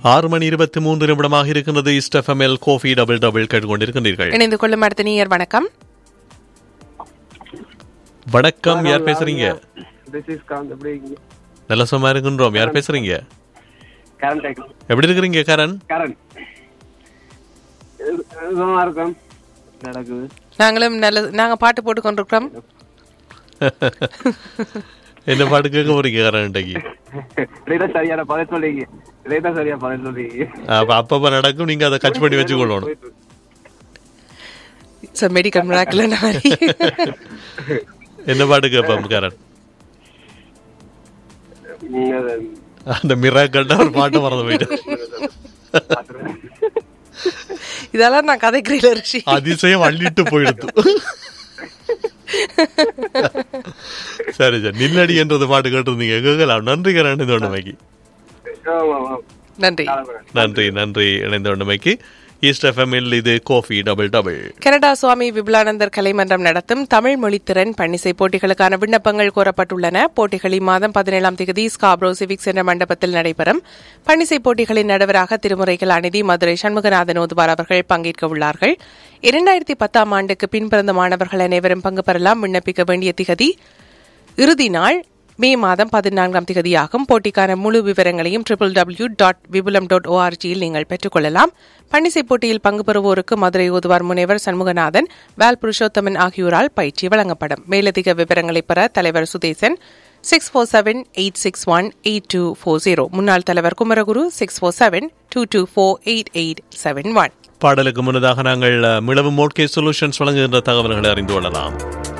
ஆறு மணி இருபத்தி மூன்று நிமிடமாக இருக்கின்றது இஸ்டெஃப்எம்எல் கோஃபி டபுள் டபுள் கேட்டுக்கொண்டிருக்கின்றீர்கள் இணைந்து கொள்ளும் அடுத்த நீயர் வணக்கம் வணக்கம் யார் பேசுறீங்க திஸ் இஸ் காந்த் எப்படி இருக்கீங்க நல்ல சும்மா இருக்கின்றோம் யார் பேசுறீங்க கரண் டேக் எப்படி இருக்கிறீங்க கரண் கரண் சும்மா இருக்கோம் நடக்குது நாங்களும் நல்ல நாங்க பாட்டு போட்டு கொண்டிருக்கிறோம் என்ன பாட்டு கேட்க போறீங்க கரண் இன்றைக்கு இதைதான் சரியான பதில் சொல்றீங்க இதைதான் சரியா பதில் சொல்றீங்க அப்ப அப்பப்ப நடக்கும் நீங்க அதை கட்ச் பண்ணி வச்சுக்கொள்ளணும் சார் மெடிக்கல் மிராக்கில் நாரி என்ன பாட்டு கேட்போம் கரண் நீங்க அதை அந்த மிராக்கள்னா ஒரு பாட்டு மறந்து போயிட்டு இதெல்லாம் நான் கதைக்கிறேன் ரிஷி அதிசயம் அள்ளிட்டு போயிடுது சரி சரி நில்லடி என்றது பாட்டு கேட்டிருந்தீங்க கேட்கலாம் நன்றி கரண் இந்த ஒன்றுமைக்கு ஆமா, ஆமா. நன்றி நன்றி நன்றி இணைந்த ஒன்றுமைக்கு ஈஸ்ட் எஃப்எம்மில் இது coffee double double Canada Swami Vipulanandar கலைமன்றம் நடத்தும் தமிழ் மொழித்திறன் பன்னிசை போட்டிகளுக்கான விண்ணப்பங்கள் கோரப்பட்டுள்ளன போட்டிகள் இம்மாதம் பதினேழாம் தேதி ஸ்காப்ரோ சிவிக்ஸ் என்ற மண்டபத்தில் நடைபெறும் பன்னிசை போட்டிகளின் நடுவராக திருமுறைகள் அநீதி மதுரை சண்முகநாதன் ஓதுவார் அவர்கள் பங்கேற்க உள்ளார்கள் இரண்டாயிரத்தி பத்தாம் ஆண்டுக்கு பின்பிறந்த மாணவர்கள் அனைவரும் பங்கு பெறலாம் விண்ணப்பிக்க வேண்டிய திகதி இறுதி நாள் மே மாதம் பதினான்காம் திகதியாகும் போட்டிக்கான முழு விவரங்களையும் triple W dot Vipulam dot ஓஆர்ஜியில் நீங்கள் பெற்றுக்கொள்ளலாம் பன்னிசை போட்டியில் பங்கு பெறுவோருக்கு மதுரை ஓதுவார் முனைவர் சண்முகநாதன் வேல் புருஷோத்தமன் ஆகியோரால் பயிற்சி வழங்கப்படும் மேலதிக விவரங்களை பெற தலைவர் Sudesan six four seven eight six one eight two four zero முன்னாள் தலைவர் Kumaraguru six four seven two two four eight eight seven one பாடலுக்கு முன்னதாக நாங்கள் அஹ், மிளவு மோட்கே சொல்யூஷன்ஸ் வழங்குகின்ற தகவல்களை அறிந்து கொள்ளலாம்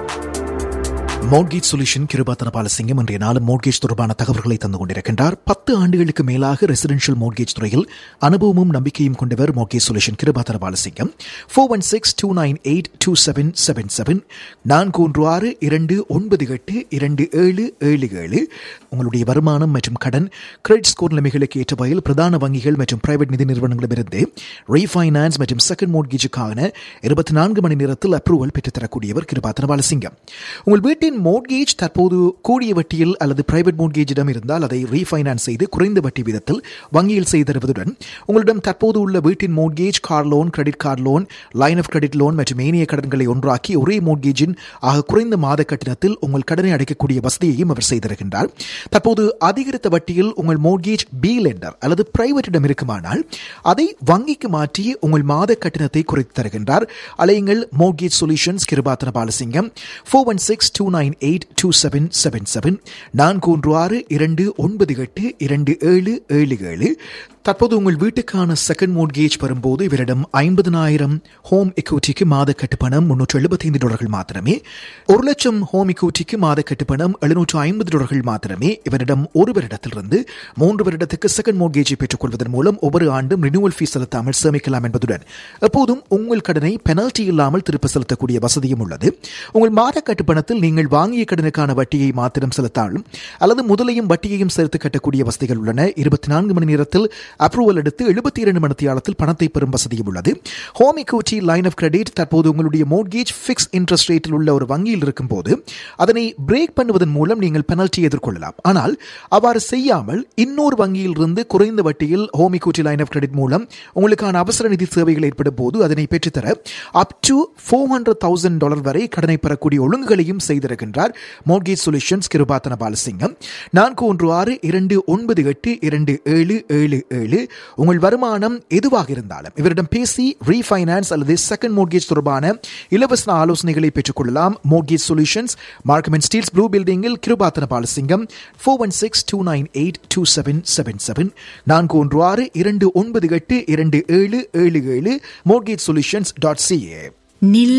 மோட்கேஜ் சொல்யூஷன் கிருபாத்தன பாலசிங்கம் இன்றைய நாளும் மோட்கேஜ் தொடர்பான தகவல்களை தந்து கொண்டிருக்கின்றார் பத்து ஆண்டுகளுக்கு மேலாக ரெசிடென்ஷியல் மோட்கேஜ் துறையில் அனுபவமும் நம்பிக்கையும் கொண்டவர் mortgage solution Kirupathana Balasingam four one six two nine eight two seven seven seven நான்கு ஒன்று ஆறு இரண்டு ஒன்பது எட்டு இரண்டு ஏழு ஏழு ஏழு உங்களுடைய வருமானம் மற்றும் கடன் கிரெடிட் ஸ்கோர் நிலைமைகளுக்கு ஏற்ற வகையில் பிரதான வங்கிகள் மற்றும் பிரைவேட் நிதி நிறுவனங்களிடமிருந்து ரீஃபைனான்ஸ் மற்றும் செகண்ட் மோட்கேஜுக்கான இருபத்தி நான்கு மணி நேரத்தில் அப்ரூவல் பெற்றுத்தரக்கூடியவர் கிருபாத்தன பாலசிங்கம் உங்கள் வீட்டின் மோட்கேஜ் தற்போது கூடிய வட்டியில் அல்லது பிரைவேட் மோட்கேஜிடம் இருந்தால் அதை ரீஃபைனான்ஸ் செய்து குறைந்த வட்டி வீதத்தில் வங்கியில் செய்து தருவதுடன் உங்களிடம் தற்போது உள்ள வீட்டின் mortgage car loan credit card loan line of credit loan மற்றும் ஏனைய கடன்களை ஒன்றாக்கி ஒரே மோட்கேஜின் ஆக குறைந்த மாத கட்டணத்தில் உங்கள் கடனை அடைக்கக்கூடிய வசதியையும் அவர் செய்திருக்கின்றார் தற்போது அதிகரித்த வட்டியில் உங்கள் மோட்கேஜ் பி லெண்டர் அல்லது பிரைவேட்டிடம் இருக்குமானால் அதை வங்கிக்கு மாற்றி உங்கள் மாத கட்டணத்தை குறைத்து தருகின்றார் அலையுங்கள் mortgage solutions Kirupathana Balasingam four one six two nine eight two seven seven seven நான்கு ஒன்று ஆறு இரண்டு ஒன்பது எட்டு இரண்டு ஏழு ஏழு ஏழு தற்போது உங்கள் வீட்டுக்கான செகண்ட் மோட்கேஜ் வரும்போது இவரிடம் ஐம்பதனாயிரம் ஹோம் எக்யூட்டிக்கு மாத கட்டுப்பணம் முன்னூற்று எழுபத்தைந்து டாலர்கள் மாத்திரமே ஒரு லட்சம் ஹோம் எக்யூட்டிக்கு மாத கட்டுப்பணம் எழுநூற்று ஐம்பது டாலர்கள் மாத்திரமே இவரிடம் ஒரு வருடத்திலிருந்து மூன்று வருடத்துக்கு செகண்ட் மோட்கேஜை பெற்றுக்கொள்வதன் மூலம் ஒவ்வொரு ஆண்டும் ரினியூவல் ஃபீஸ் செலுத்தாமல் சேமிக்கலாம் என்பதுடன் எப்போதும் உங்கள் கடனை பெனல்டி இல்லாமல் திருப்ப செலுத்தக்கூடிய வசதியும் உள்ளது உங்கள் மாத கட்டுப்பணத்தில் நீங்கள் வாங்கிய கடனுக்கான வட்டியை மாத்திரம் செலுத்தாலும் அல்லது முதலையும் வட்டியையும் சேர்த்து கட்டக்கூடிய வசதிகள் உள்ளன இருபத்தி நான்கு மணி நேரத்தில் அப்ரூவல் எடுத்து எழுபத்தி இரண்டு மணித்தியாலத்தில் பணத்தை பெறும் வசதியும் உள்ளது home equity line of credit தற்போது உங்களுடைய மோட்கேஜ் ஃபிக்ஸ் இன்ட்ரெஸ்ட் ரேட்டில் உள்ள ஒரு வங்கியில் இருக்கும்போது அதனை பிரேக் பண்ணுவதன் மூலம் நீங்கள் பெனல்ட்டி எதிர்கொள்ளலாம் ஆனால் அவ்வாறு செய்யாமல் இன்னொரு வங்கியில் இருந்து குறைந்த வட்டியில் home equity line of credit மூலம் உங்களுக்கான அவசர நிதி சேவைகள் ஏற்படும் போது அதனை பெற்றுத்தர up to four hundred thousand dollar வரை கடனை பெறக்கூடிய ஒழுங்குகளையும் செய்திருக்கின்றார் மோட்கேஜ் சொல்யூஷன்ஸ் கிருபாத்தன பாலசிங்கம் நான்கு ஒன்று ஆறு இரண்டு ஒன்பது எட்டு இரண்டு ஏழு ஏழு ஏழு உங்கள் வருமானம் எதுவாக இருந்தாலும் இவரிடம் பேசி ரீஃபைனான்ஸ் அல்லது செகண்ட் மோட்கேஜ் தொடர்பான இலவச ஆலோசனைகளை பெற்றுக்கொள்ளலாம் mortgage solutions Markham and Steeles blue பில்டிங்கில் Kirupathana Balasingam four one six two nine eight two seven seven seven நான்கு ஒன்று ஆறு இரண்டு ஒன்பது எட்டு இரண்டு ஏழு ஏழு ஏழு மோட்கேஜ் சொல்யூஷன்ஸ் டாட் சிஏ நில்